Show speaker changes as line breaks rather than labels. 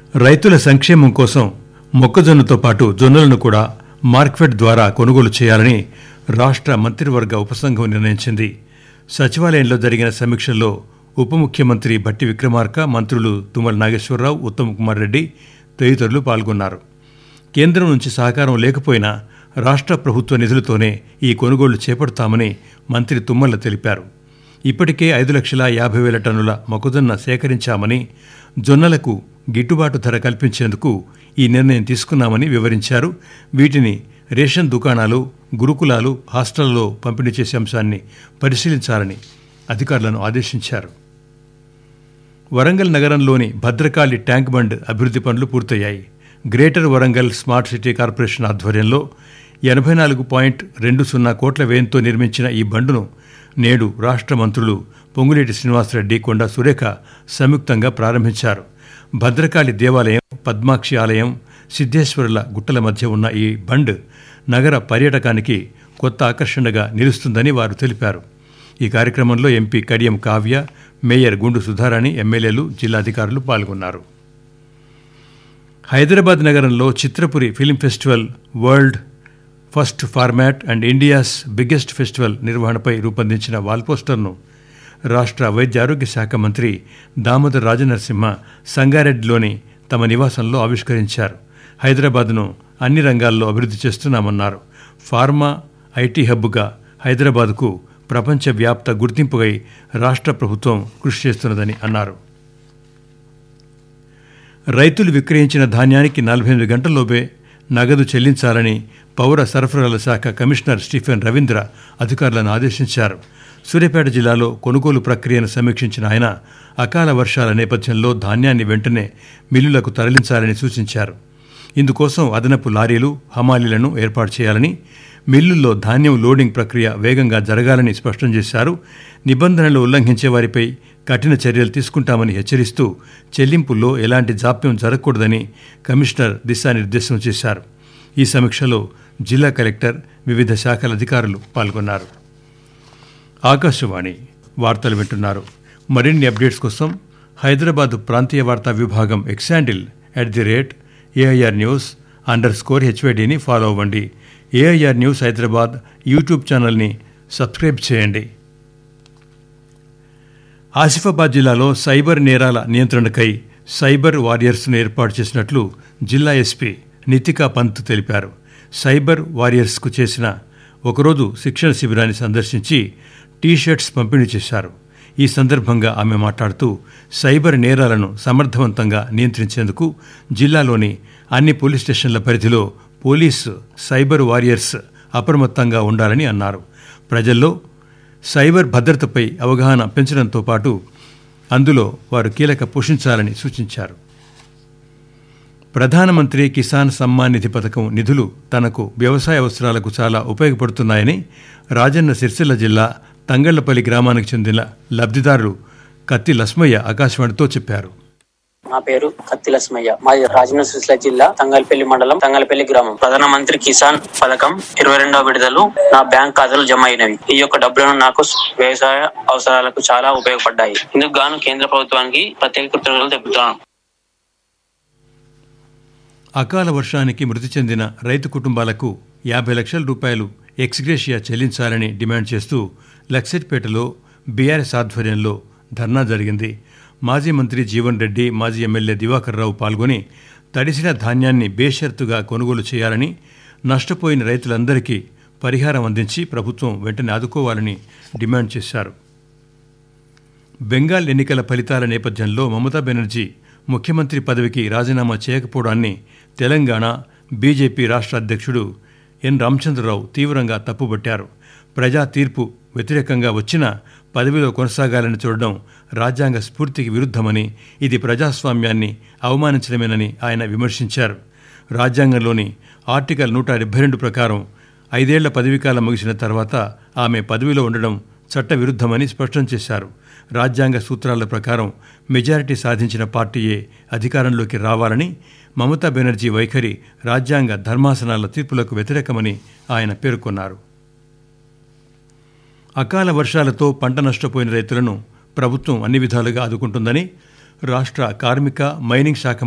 రైతుల సంక్షేమం కోసం మొక్కజొన్నతో పాటు జొన్నలను కూడా మార్క్ఫెడ్ ద్వారా కొనుగోలు చేయాలని రాష్ట్ర మంత్రివర్గ ఉపసంఘం నిర్ణయించింది సచివాలయంలో జరిగిన సమీక్షల్లో ఉప ముఖ్యమంత్రి భట్టి విక్రమార్క మంత్రులు తుమ్మల నాగేశ్వరరావు ఉత్తమ్ కుమార్ రెడ్డి తదితరులు పాల్గొన్నారు కేంద్రం నుంచి సహకారం లేకపోయినా రాష్ట్ర ప్రభుత్వ నిధులతోనే ఈ కొనుగోళ్లు చేపడతామని మంత్రి తుమ్మల తెలిపారు ఇప్పటికే ఐదు లక్షల యాభై వేల టన్నుల మొక్కజొన్న సేకరించామని జొన్నలకు గిట్టుబాటు ధర కల్పించేందుకు ఈ నిర్ణయం తీసుకున్నామని వివరించారు వీటిని రేషన్ దుకాణాలు గురుకులాలు హాస్టళ్లలో పంపిణీ చేసే అంశాన్ని పరిశీలించాలని అధికారులను ఆదేశించారు వరంగల్ నగరంలోని భద్రకాళి ట్యాంక్ బండ్ అభివృద్ధి పనులు పూర్తయ్యాయి greater Warangal smart city corporation ఆధ్వర్యంలో ఎనభై నాలుగు పాయింట్ రెండు సున్నా కోట్ల వ్యయంతో నిర్మించిన ఈ బండును నేడు రాష్ట్ర మంత్రులు పొంగులేటి శ్రీనివాసరెడ్డి కొండా సురేఖ సంయుక్తంగా ప్రారంభించారు భద్రకాళి దేవాలయం పద్మాక్షి ఆలయం సిద్ధేశ్వరుల గుట్టల మధ్య ఉన్న ఈ బండ్ నగర పర్యాటకానికి కొత్త ఆకర్షణగా నిలుస్తుందని వారు తెలిపారు ఈ కార్యక్రమంలో ఎంపీ కడియం కావ్య మేయర్ గుండు సుధారాణి ఎమ్మెల్యేలు జిల్లాధికారులు పాల్గొన్నారు హైదరాబాద్ నగరంలో Chitrapuri film festival world first format and India's biggest festival నిర్వహణపై రూపొందించిన వాల్ పోస్టర్ను రాష్ట్ర వైద్య ఆరోగ్య శాఖ మంత్రి దామోదర్ రాజనరసింహ సంగారెడ్డిలోని తమ నివాసంలో ఆవిష్కరించారు హైదరాబాద్ను అన్ని రంగాల్లో అభివృద్ధి చేస్తున్నామన్నారు ఫార్మా ఐటీ హబ్గా హైదరాబాద్కు ప్రపంచవ్యాప్త గుర్తింపుకై రాష్ట్ర ప్రభుత్వం కృషి చేస్తున్నదని అన్నారు రైతులు విక్రయించిన ధాన్యానికి నలభై ఎనిమిది గంటల్లోపే నగదు చెల్లించాలని పౌర సరఫరాల శాఖ కమిషనర్ స్టీఫెన్ రవీంద్ర అధికారులను ఆదేశించారు సూర్యాపేట జిల్లాలో కొనుగోలు ప్రక్రియను సమీక్షించిన ఆయన అకాల వర్షాల నేపథ్యంలో ధాన్యాన్ని వెంటనే మిల్లులకు తరలించాలని సూచించారు ఇందుకోసం అదనపు లారీలు హమాలీలను ఏర్పాటు చేయాలని మిల్లుల్లో ధాన్యం లోడింగ్ ప్రక్రియ వేగంగా జరగాలని స్పష్టం చేశారు నిబంధనలు ఉల్లంఘించే వారిపై కఠిన చర్యలు తీసుకుంటామని హెచ్చరిస్తూ చెల్లింపుల్లో ఎలాంటి జాప్యం జరగకూడదని కమిషనర్ దిశానిర్దేశం చేశారు ఈ సమీక్షలో జిల్లా కలెక్టర్ వివిధ శాఖల అధికారులు పాల్గొన్నారు ఆకాశవాణి వార్తలు వింటున్నారు మరిన్ని అప్డేట్స్ కోసం హైదరాబాద్ ప్రాంతీయ వార్తా విభాగం X handle at the rate AIR news underscore హెచ్వైడిని ఫాలో అవ్వండి ఏఐఆర్ న్యూస్ హైదరాబాద్ యూట్యూబ్ ఛానల్ని సబ్స్క్రైబ్ చేయండి ఆసిఫాబాద్ జిల్లాలో సైబర్ నేరాల నియంత్రణకై సైబర్ వారియర్స్ను ఏర్పాటు చేసినట్లు జిల్లా ఎస్పీ నితికా పంత్ తెలిపారు సైబర్ వారియర్స్కు చేసిన ఒకరోజు శిక్షణ శిబిరాన్ని సందర్శించి టీషర్ట్స్ పంపిణీ చేశారు ఈ సందర్భంగా ఆమె మాట్లాడుతూ సైబర్ నేరాలను సమర్థవంతంగా నియంత్రించేందుకు జిల్లాలోని అన్ని పోలీస్ స్టేషన్ల పరిధిలో పోలీసు సైబర్ వారియర్స్ అప్రమత్తంగా ఉండాలని అన్నారు ప్రజల్లో సైబర్ భద్రతపై అవగాహన పెంచడంతో పాటు అందులో వారు కీలక పోషించాలని సూచించారు ప్రధానమంత్రి కిసాన్ సమ్మాన్ నిధి పథకం నిధులు తనకు వ్యవసాయ అవసరాలకు చాలా ఉపయోగపడుతున్నాయని రాజన్న సిరిసిల్ల జిల్లా తంగళ్లపల్లి గ్రామానికి చెందిన లబ్ధిదారులు కత్తి లస్మయ్య ఆకాశవాణితో చెప్పారు
నా పేరు కత్తి లస్మయ్య మాది రాజన్న సిరిసిల్ల జిల్లా తంగల్పల్లి మండలం తంగల్పల్లి గ్రామం ప్రధానమంత్రి కిసాన్ పథకం ఇరవై రెండవ విడుదల నా బ్యాంక్ ఖాతాలో జమ అయినవి ఈ యొక్క డబ్బులను నాకు వ్యవసాయ అవసరాలకు చాలా ఉపయోగపడ్డాయి ఇందుకు గాను కేంద్ర ప్రభుత్వానికి ప్రత్యేక కృతజ్ఞతలు తెలుపుతున్నాను
అకాల వర్షానికి మృతి చెందిన రైతు కుటుంబాలకు యాభై లక్షల రూపాయలు ఎక్స్గ్రేషియా చెల్లించాలని డిమాండ్ చేస్తూ లక్సెట్పేటలో బీఆర్ఎస్ ఆధ్వర్యంలో ధర్నా జరిగింది మాజీ మంత్రి జీవన్ రెడ్డి మాజీ ఎమ్మెల్యే దివాకర్ రావు పాల్గొని తడిసిన ధాన్యాన్ని బేషరతుగా కొనుగోలు చేయాలని నష్టపోయిన రైతులందరికీ పరిహారం అందించి ప్రభుత్వం వెంటనే ఆదుకోవాలని డిమాండ్ చేశారు బెంగాల్ ఎన్నికల ఫలితాల నేపథ్యంలో మమతా బెనర్జీ ముఖ్యమంత్రి పదవికి రాజీనామా చేయకపోవడాన్ని తెలంగాణ బీజేపీ రాష్ట్ర అధ్యక్షుడు ఎన్ రామచంద్రరావు తీవ్రంగా తప్పుబట్టారు ప్రజా తీర్పు వ్యతిరేకంగా వచ్చినా పదవిలో కొనసాగాలని చూడడం రాజ్యాంగ స్ఫూర్తికి విరుద్ధమని ఇది ప్రజాస్వామ్యాన్ని అవమానించడమేనని ఆయన విమర్శించారు రాజ్యాంగంలోని ఆర్టికల్ నూట డెబ్బై రెండు ప్రకారం ఐదేళ్ల పదవీకాలం ముగిసిన తర్వాత ఆమె పదవిలో ఉండడం చట్టవిరుద్ధమని స్పష్టం చేశారు రాజ్యాంగ సూత్రాల ప్రకారం మెజారిటీ సాధించిన పార్టీయే అధికారంలోకి రావాలని మమతా బెనర్జీ వైఖరి రాజ్యాంగ ధర్మాసనాల తీర్పులకు వ్యతిరేకమని ఆయన పేర్కొన్నారు అకాల వర్షాలతో పంట నష్టపోయిన రైతులను ప్రభుత్వం అన్ని విధాలుగా ఆదుకుంటుందని రాష్ట్ర కార్మిక మైనింగ్ శాఖ